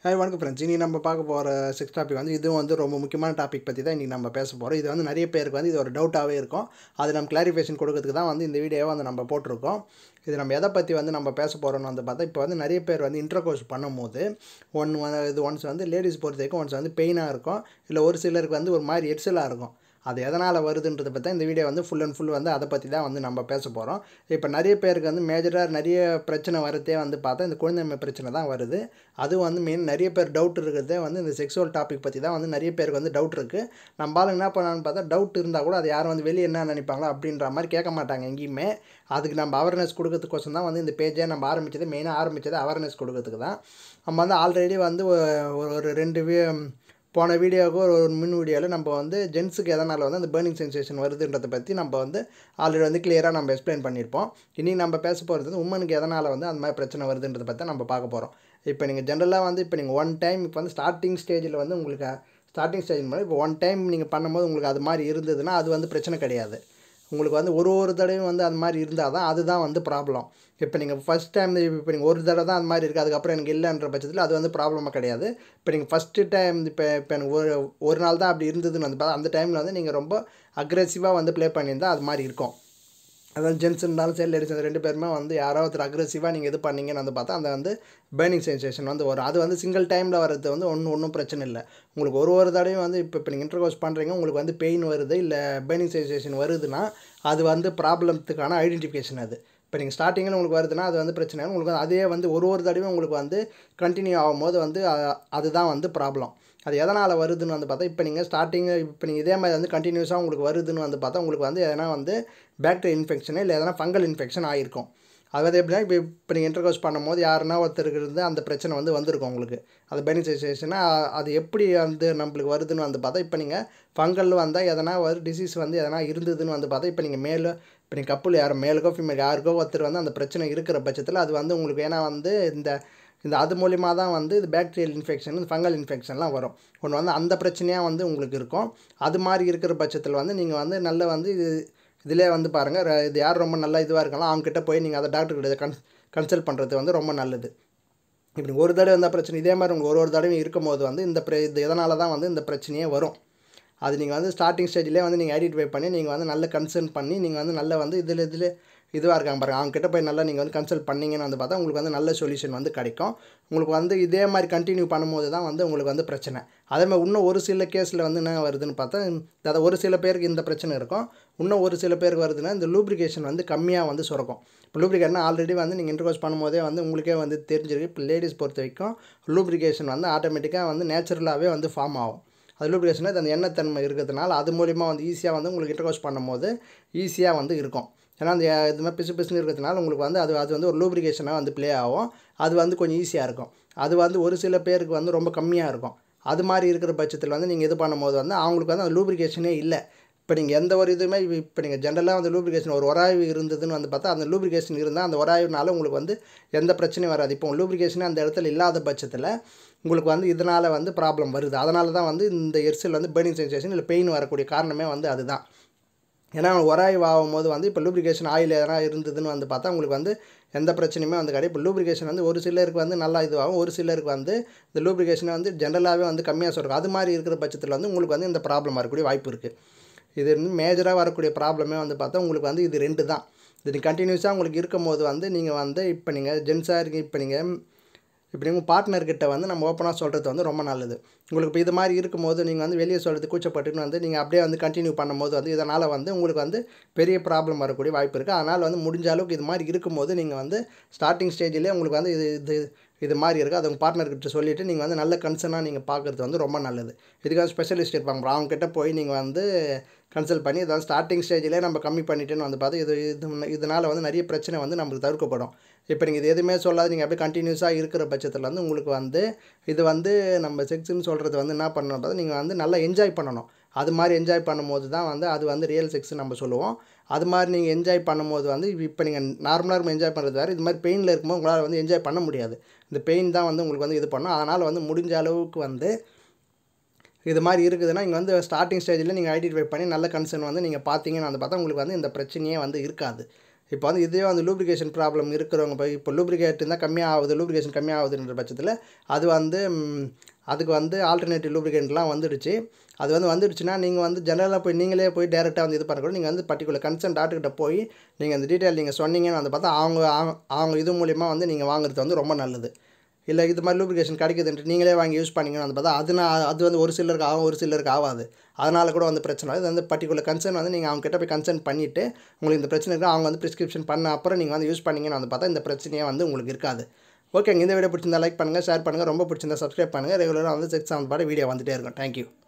hi வணக்கம் friends இனி நம்ம பார்க்க போகிற சிக்ஸ் டாபிக் வந்து இதுவும் வந்து ரொம்ப முக்கியமான டாபிக் பற்றி தான் இன்றைக்கி நம்ம பேச போகிறோம் இது வந்து நிறைய பேருக்கு வந்து இது ஒரு டவுட்டாகவே இருக்கும் அது நம்ம கிளாரிஃபிகேஷன் கொடுக்கறதுக்கு தான் வந்து இந்த வீடியோவை வந்து நம்ம போட்டிருக்கோம் இது நம்ம எதை பற்றி வந்து நம்ம பேச போகிறோம்னு வந்து பார்த்தா இப்போ வந்து நிறைய பேர் வந்து இன்டர் கோர்ஸ் பண்ணும்போது ஒன் இது ஒன்ஸ் வந்து லேடிஸ் பொறுத்த வரைக்கும் ஒன்ஸ் வந்து பெயினாக இருக்கும் இல்லை ஒரு சிலருக்கு வந்து ஒரு மாதிரி எரிச்சலாக இருக்கும் அது எதனால் வருதுன்றதை பற்றி தான் இந்த வீடியோ வந்து ஃபுல் அண்ட் ஃபுல் வந்து அதை பற்றி தான் வந்து நம்ம பேச போகிறோம் இப்போ நிறைய பேருக்கு வந்து மேஜராக நிறைய பிரச்சனை வரதே வந்து பார்த்தா இந்த குழந்தைமை பிரச்சனை தான் வருது அதுவும் வந்து மெயின் நிறைய பேர் டவுட் இருக்கிறதே வந்து இந்த செக்ஸுவல் டாபிக் பற்றி தான் வந்து நிறைய பேருக்கு வந்து டவுட் இருக்குது நம்ம ஆளுங்க என்ன பண்ணான்னு பார்த்தா டவுட் இருந்தால் கூட அது யாரும் வந்து வெளியே என்ன நினைப்பாங்களோ அப்படின்ற மாதிரி கேட்க மாட்டாங்க எங்கேயுமே அதுக்கு நம்ம அவேர்னஸ் கொடுக்கறதுக்கோசம் தான் வந்து இந்த பேஜை நம்ம ஆரம்பித்தது மெயினாக ஆரம்பித்தது அவேர்னஸ் கொடுக்கறதுக்கு தான் நம்ம வந்து ஆல்ரெடி வந்து ஒரு ஒரு ரெண்டு வி போன வீடியோவுக்கு ஒரு ஒரு மின் வீடியோவில் நம்ம வந்து ஜென்ஸுக்கு எதனால் வந்து அந்த பேர்னிங் சென்சேஷன் வருதுன்றதை பற்றி நம்ம வந்து ஆல்ரெடி வந்து கிளியராக நம்ம எக்ஸ்பிளைன் பண்ணியிருப்போம் இனி நம்ம பேச போகிறது வந்து உமனுக்கு எதனால் வந்து அந்த மாதிரி பிரச்சனை வருதுன்றதை பற்றி நம்ம பார்க்க போகிறோம் இப்போ நீங்கள் ஜென்ரலாக வந்து இப்போ நீங்கள் ஒன் டைம் இப்போ வந்து ஸ்டார்டிங் ஸ்டேஜில் வந்து உங்களுக்கு ஸ்டார்டிங் ஸ்டேஜ் மாதிரி இப்போ ஒன் டைம் நீங்கள் பண்ணும்போது உங்களுக்கு அது மாதிரி இருந்ததுன்னா அது வந்து பிரச்சனை கிடையாது உங்களுக்கு வந்து ஒரு ஒரு தடவையும் வந்து அது மாதிரி இருந்தால் தான் அதுதான் வந்து ப்ராப்ளம் இப்போ நீங்கள் ஃபஸ்ட் டைம் இப்போ நீங்கள் ஒரு தடவை தான் அது மாதிரி இருக்குது அதுக்கப்புறம் எனக்கு இல்லைன்ற பட்சத்தில் அது வந்து ப்ராப்ளமாக கிடையாது இப்போ நீங்கள் ஃபஸ்ட்டு டைம் இப்போ இப்போ எனக்கு ஒரு ஒரு நாள் தான் அப்படி இருந்ததுன்னு வந்து பார்த்தா அந்த டைமில் வந்து நீங்கள் ரொம்ப அக்ரெசிவாக வந்து ப்ளே பண்ணியிருந்தால் அது மாதிரி இருக்கும் அதாவது ஜென்ஸ் இருந்தாலும் சரி லேடிஸ் ரெண்டு பேருமே வந்து யாரோ ஒருத்தர் அக்ரெசிவாக நீங்கள் இது பண்ணீங்கன்னு வந்து பார்த்தா அந்த வந்து பேர்னிங் சென்சேஷன் வந்து வரும் அது வந்து சிங்கிள் டைமில் வர்றது வந்து ஒன்றும் ஒன்றும் பிரச்சனை இல்லை உங்களுக்கு ஒரு ஒரு தடவையும் வந்து இப்போ இப்போ நீங்கள் இன்டர்கோர்ஸ் பண்ணுறீங்க உங்களுக்கு வந்து பெயின் வருது இல்லை பேர்னிங் சென்சேஷன் வருதுன்னா அது வந்து ப்ராப்ளத்துக்கான ஐடென்டிஃபிகேஷன் அது இப்போ நீங்கள் ஸ்டார்டிங்கில் உங்களுக்கு வருதுன்னா அது வந்து பிரச்சனை இல்லை உங்களுக்கு அதே வந்து ஒரு ஒரு தடவையும் உங்களுக்கு வந்து கண்டினியூ ஆகும்போது வந்து அதுதான் வந்து ப்ராப்ளம் அது எதனால் வருதுன்னு வந்து பார்த்தா இப்போ நீங்கள் ஸ்டார்டிங்கு இப்போ நீங்கள் இதே மாதிரி வந்து கண்டினியூஸாக உங்களுக்கு வருதுன்னு வந்து பார்த்தா உங்களுக்கு வந்து எதனா வந்து பேக்டீரியல் இன்ஃபெக்ஷனு இல்லை எதனா ஃபங்கல் இன்ஃபெக்ஷன் ஆகிருக்கும் அதாவது எப்படின்னா இப்போ இப்போ நீங்கள் இன்டர்கோஸ் பண்ணும்போது யாருன்னா ஒருத்தருக்கு இருந்து அந்த பிரச்சனை வந்து வந்திருக்கும் உங்களுக்கு அது பெனிசைசேஷனாக அது எப்படி வந்து நம்மளுக்கு வருதுன்னு வந்து பார்த்தா இப்போ நீங்கள் ஃபங்கல் வந்தால் எதனா ஒரு டிசீஸ் வந்து எதனா இருந்ததுன்னு வந்து பார்த்தா இப்போ நீங்கள் மேலே இப்போ நீங்கள் கப்புள் யார் மேலுக்கோ ஃபீமேல் யாருக்கோ ஒருத்தர் வந்து அந்த பிரச்சனை இருக்கிற பட்சத்தில் அது வந்து உங்களுக்கு ஏன்னா வந்து இந்த இந்த அது மூலிமா தான் வந்து இது பேக்டீரியல் இன்ஃபெக்ஷன் இந்த ஃபங்கல் இன்ஃபெக்ஷன்லாம் வரும் ஒன்று வந்து அந்த பிரச்சனையாக வந்து உங்களுக்கு இருக்கும் அது மாதிரி இருக்கிற பட்சத்தில் வந்து நீங்கள் வந்து நல்ல வந்து இது இதிலே வந்து பாருங்கள் இது யார் ரொம்ப நல்லா இதுவாக இருக்கலாம் அவங்ககிட்ட போய் நீங்கள் அதை டாக்டர்கிட்ட கன் கன்சல்ட் பண்ணுறது வந்து ரொம்ப நல்லது இப்படி ஒரு தடவை இருந்தால் பிரச்சனை இதே மாதிரி உங்களுக்கு ஒரு ஒரு தடவையும் இருக்கும் போது வந்து இந்த ப்ரெ இது இதனால தான் வந்து இந்த பிரச்சனையே வரும் அது நீங்கள் வந்து ஸ்டார்டிங் ஸ்டேஜ்லேயே வந்து நீங்கள் ஐடென்டிஃபை பண்ணி நீங்கள் வந்து நல்ல கன்சர்ன் பண்ணி நீங்கள் வந்து நல்ல வந்து இதில் இதில் இதுவாக இருக்காங்க பாருங்கள் அவங்ககிட்ட போய் நல்லா நீங்கள் வந்து கன்சல்ட் பண்ணிங்கன்னு வந்து பார்த்தா உங்களுக்கு வந்து நல்ல சொல்யூஷன் வந்து கிடைக்கும் உங்களுக்கு வந்து இதே மாதிரி கண்டினியூ பண்ணும்போது தான் வந்து உங்களுக்கு வந்து பிரச்சனை அதே மாதிரி இன்னும் ஒரு சில கேஸில் வந்து என்ன வருதுன்னு பார்த்தா அதாவது ஒரு சில பேருக்கு இந்த பிரச்சனை இருக்கும் இன்னும் ஒரு சில பேருக்கு வருதுன்னா இந்த லூப்ரிகேஷன் வந்து கம்மியாக வந்து சுரக்கும் இப்போ லூப்ரிகேட்னா ஆல்ரெடி வந்து நீங்கள் இன்டர்கோஸ் பண்ணும்போதே வந்து உங்களுக்கே வந்து தெரிஞ்சிருக்கு இப்போ லேடிஸ் பொறுத்த வரைக்கும் லூப்ரிகேஷன் வந்து ஆட்டோமேட்டிக்காக வந்து நேச்சுரலாகவே வந்து ஃபார்ம் ஆகும் அது லூப்ரிகேஷன் அந்த எண்ணெய்த்தன்மை இருக்கிறதுனால அது மூலிமா வந்து ஈஸியாக வந்து உங்களுக்கு இன்டர்கோஸ் பண்ணும்போது ஈஸியாக வந்து இருக்கும் ஏன்னா அந்த இது மாதிரி பிசு பிசுன்னு இருக்கிறதுனால உங்களுக்கு வந்து அது அது வந்து ஒரு லூப்ரிகேஷனாக வந்து ப்ளே ஆகும் அது வந்து கொஞ்சம் ஈஸியாக இருக்கும் அது வந்து ஒரு சில பேருக்கு வந்து ரொம்ப கம்மியாக இருக்கும் அது மாதிரி இருக்கிற பட்சத்தில் வந்து நீங்கள் இது பண்ணும்போது வந்து அவங்களுக்கு வந்து அந்த லூப்ரிகேஷனே இல்லை இப்போ நீங்கள் எந்த ஒரு இதுவுமே இப்போ நீங்கள் ஜென்ரலாக வந்து லூப்ரிகேஷன் ஒரு ஒராய்வு இருந்ததுன்னு வந்து பார்த்தா அந்த லூப்ரிகேஷன் இருந்தால் அந்த ஒராய்வுனால உங்களுக்கு வந்து எந்த பிரச்சனையும் வராது இப்போ லூப்ரிகேஷன் அந்த இடத்துல இல்லாத பட்சத்தில் உங்களுக்கு வந்து இதனால் வந்து ப்ராப்ளம் வருது அதனால தான் வந்து இந்த எரிசல் வந்து பேர்னிங் சென்சேஷன் இல்லை பெயின் வரக்கூடிய காரணமே வந்து அதுதான் ஏன்னா ஒராய்வு ஆகும்போது வந்து இப்போ லூப்ரிகேஷன் ஆயில் எதனா இருந்ததுன்னு வந்து பார்த்தா உங்களுக்கு வந்து எந்த பிரச்சனையுமே வந்து கிடையாது இப்போ லூப்ரிகேஷன் வந்து ஒரு சிலருக்கு வந்து நல்லா இதுவாகும் ஒரு சிலருக்கு வந்து இந்த லூப்ரிகேஷனை வந்து ஜென்ரலாகவே வந்து கம்மியாக சொல்கிறோம் அது மாதிரி இருக்கிற பட்சத்தில் வந்து உங்களுக்கு வந்து இந்த ப்ராப்ளம் வரக்கூடிய வாய்ப்பு இருக்குது இது வந்து மேஜராக வரக்கூடிய ப்ராப்ளமே வந்து பார்த்தா உங்களுக்கு வந்து இது ரெண்டு தான் இது கண்டினியூஸாக உங்களுக்கு இருக்கும் போது வந்து நீங்கள் வந்து இப்போ நீங்கள் ஜென்ஸாக இருக்கீங்க இப்போ நீங்கள் இப்படி உங்கள் பார்ட்னர்கிட்ட வந்து நம்ம ஓப்பனாக சொல்கிறது வந்து ரொம்ப நல்லது உங்களுக்கு இப்போ இது மாதிரி இருக்கும்போது நீங்கள் வந்து வெளியே சொல்கிறது கூச்சப்பட்டுன்னு வந்து நீங்கள் அப்படியே வந்து கண்டினியூ பண்ணும்போது வந்து இதனால் வந்து உங்களுக்கு வந்து பெரிய ப்ராப்ளம் வரக்கூடிய வாய்ப்பு இருக்குது அதனால் வந்து முடிஞ்ச அளவுக்கு இது மாதிரி இருக்கும்போது நீங்கள் வந்து ஸ்டார்டிங் ஸ்டேஜ்லேயே உங்களுக்கு வந்து இது இது இது மாதிரி இருக்குது அது உங்கள் பார்ட்னர்கிட்ட சொல்லிவிட்டு நீங்கள் வந்து நல்ல கன்சர்னாக நீங்கள் பார்க்குறது வந்து ரொம்ப நல்லது இதுக்காக ஸ்பெஷலிஸ்ட் இருப்பாங்க அவங்ககிட்ட போய் நீங்கள் வந்து கன்சல்ட் பண்ணி இதாவது ஸ்டார்டிங் ஸ்டேஜ்லேயே நம்ம கம்மி பண்ணிட்டேன்னு வந்து பார்த்து இது இது இதனால் வந்து நிறைய பிரச்சனை வந்து நம்மளுக்கு தவிர்க்கப்படும் இப்போ நீங்கள் இது எதுவுமே சொல்லாது நீங்கள் அப்படியே கண்டினியூஸாக இருக்கிற பட்சத்தில் வந்து உங்களுக்கு வந்து இது வந்து நம்ம செக்ஸ்ன்னு சொல்கிறது வந்து என்ன பண்ணணும் பார்த்தா நீங்கள் வந்து நல்லா என்ஜாய் பண்ணணும் அது மாதிரி என்ஜாய் பண்ணும்போது தான் வந்து அது வந்து ரியல் செக்ஸ் நம்ம சொல்லுவோம் அது மாதிரி நீங்கள் என்ஜாய் பண்ணும்போது வந்து இப்போ நீங்கள் நார்மலாக இருக்கும் என்ஜாய் பண்ணுறது வேறு இது மாதிரி பெயினில் இருக்கும்போது உங்களால் வந்து என்ஜாய் பண்ண முடியாது இந்த பெயின் தான் வந்து உங்களுக்கு வந்து இது பண்ணும் அதனால் வந்து முடிஞ்ச அளவுக்கு வந்து இது மாதிரி இருக்குதுன்னா இங்கே வந்து ஸ்டார்டிங் ஸ்டேஜில் நீங்கள் ஐடென்டிஃபை பண்ணி நல்ல கன்சர்ன் வந்து நீங்கள் பார்த்தீங்கன்னு வந்து பார்த்தா உங்களுக்கு வந்து இந்த பிரச்சனையே வந்து இருக்காது இப்போ வந்து இதே வந்து லூப்ரிகேஷன் ப்ராப்ளம் இருக்கிறவங்க இப்போ இப்போ லூப்ரிகேட் இருந்தால் கம்மியாகுது லூப்ரிகேஷன் கம்மியாகுதுன்ற பட்சத்தில் அது வந்து ம், அதுக்கு வந்து ஆல்டர்னேட்டிவ் லூப்ரிகேண்ட்லாம் வந்துடுச்சு அது வந்து வந்துடுச்சுன்னா நீங்கள் வந்து ஜெனரலாக போய் நீங்களே போய் டேரெக்டாக வந்து இது பண்ணக்கூடாது நீங்கள் வந்து பர்டிகுலர் கன்சர்ன் டாக்டர்கிட்ட போய் நீங்கள் அந்த டீட்டெயில் நீங்கள் சொன்னீங்கன்னு வந்து பார்த்தா அவங்க அவங்க- அவங்க இது மூலிமா வந்து நீங்கள் வாங்குறது வந்து ரொம்ப நல்லது இல்லை இது மாதிரி லூப்ரிகேஷன் கிடைக்குதுன்ட்டு நீங்களே வாங்கி யூஸ் பண்ணீங்கன்னு வந்து பார்த்தா அது நான் அது வந்து ஒரு சிலருக்கு ஆகும் ஒரு சிலருக்கு ஆகாது அதனால் கூட வந்து பிரச்சனை இது வந்து பர்டிகுலர் கன்சர்ன் வந்து நீங்கள் அவங்க கிட்ட போய் கன்சர்ன் பண்ணிவிட்டு உங்களுக்கு இந்த பிரச்சனை இருக்குது அவங்க வந்து ப்ரிஸ்கிரிப்ஷன் பண்ண அப்புறம் நீங்கள் வந்து யூஸ் பண்ணீங்கன்னு வந்து பார்த்தா இந்த பிரச்சனையே வந்து உங்களுக்கு இருக்காது ஓகேங்க இந்த வீடியோ பிடிச்சிருந்தா லைக் பண்ணுங்கள் ஷேர் பண்ணுங்கள் ரொம்ப பிடிச்சிருந்தா சப்ஸ்கிரைப் பண்ணுங்கள் ரெகுலராக வந்து செக்ஸ் சம்மந்தப்பட்ட வீடியோ வந்துட்டே இருக்கும் தேங்க்யூ